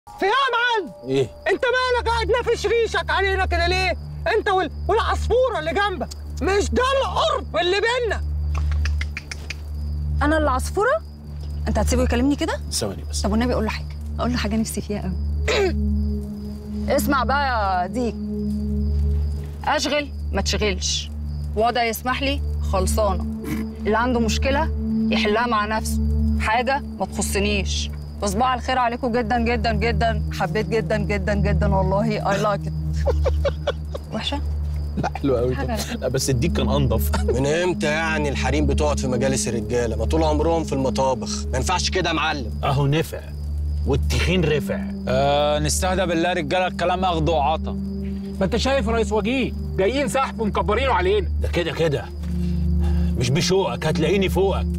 في ايه يا معلم ايه انت مالك قاعد نافش ريشك علينا كده ليه انت وال... والعصفوره اللي جنبك مش ده القرب اللي بينا انا اللي عصفوره انت هتسيبه يكلمني كده ثواني بس طب والنبي اقول له حاجه اقول له حاجه نفسي فيها قوي اسمع بقى يا ديك اشغل ما تشغلش وضع يسمح لي خلصانه اللي عنده مشكله يحلها مع نفسه حاجه ما تخصنيش وصباح على الخير عليكم جدا جدا جدا حبيت جدا جدا جدا والله اي لايك ات وحشه لا حلو قوي حاجة ده. لا بس الديك كان انضف من امتى يعني الحريم بتقعد في مجالس الرجاله ما طول عمرهم في المطابخ ما ينفعش كده يا معلم اهو نفع والتخين رفع آه نستهدى بالله رجاله الكلام اخد وعطا ما انت شايف رئيس وجيه جايين سحب ومكبرينه علينا ده كده كده مش بشوقك هتلاقيني فوقك